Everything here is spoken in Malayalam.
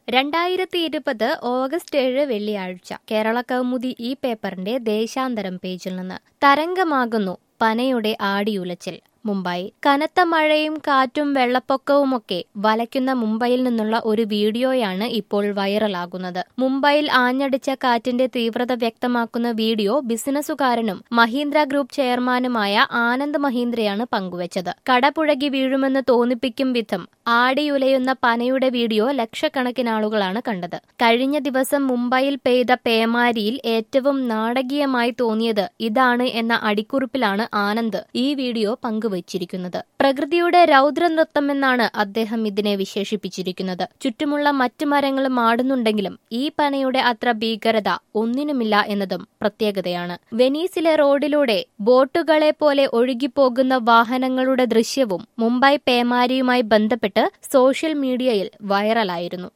രണ്ടായിരത്തി ഇരുപത് ഓഗസ്റ്റ് ഏഴ് വെള്ളിയാഴ്ച കേരള കൗമുദി ഈ പേപ്പറിന്റെ ദേശാന്തരം പേജിൽ നിന്ന് തരംഗമാകുന്നു പനയുടെ ആടിയുലച്ചിൽ മുംബൈ കനത്ത മഴയും കാറ്റും വെള്ളപ്പൊക്കവുമൊക്കെ വലയ്ക്കുന്ന മുംബൈയിൽ നിന്നുള്ള ഒരു വീഡിയോയാണ് ഇപ്പോൾ വൈറലാകുന്നത് മുംബൈയിൽ ആഞ്ഞടിച്ച കാറ്റിന്റെ തീവ്രത വ്യക്തമാക്കുന്ന വീഡിയോ ബിസിനസ്സുകാരനും മഹീന്ദ്ര ഗ്രൂപ്പ് ചെയർമാനുമായ ആനന്ദ് മഹീന്ദ്രയാണ് പങ്കുവച്ചത് കടപുഴകി വീഴുമെന്ന് തോന്നിപ്പിക്കും വിധം ആടിയുലയുന്ന പനയുടെ വീഡിയോ ലക്ഷക്കണക്കിന് ആളുകളാണ് കണ്ടത് കഴിഞ്ഞ ദിവസം മുംബൈയിൽ പെയ്ത പേമാരിയിൽ ഏറ്റവും നാടകീയമായി തോന്നിയത് ഇതാണ് എന്ന അടിക്കുറിപ്പിലാണ് ആനന്ദ് ഈ വീഡിയോ പങ്കുവച്ചിരിക്കുന്നത് പ്രകൃതിയുടെ രൗദ്രനൃത്തമെന്നാണ് അദ്ദേഹം ഇതിനെ വിശേഷിപ്പിച്ചിരിക്കുന്നത് ചുറ്റുമുള്ള മറ്റു മരങ്ങളും ആടുന്നുണ്ടെങ്കിലും ഈ പനയുടെ അത്ര ഭീകരത ഒന്നിനുമില്ല എന്നതും പ്രത്യേകതയാണ് വെനീസിലെ റോഡിലൂടെ ബോട്ടുകളെ പോലെ ഒഴുകിപ്പോകുന്ന വാഹനങ്ങളുടെ ദൃശ്യവും മുംബൈ പേമാരിയുമായി ബന്ധപ്പെട്ട് സോഷ്യൽ മീഡിയയിൽ വൈറലായിരുന്നു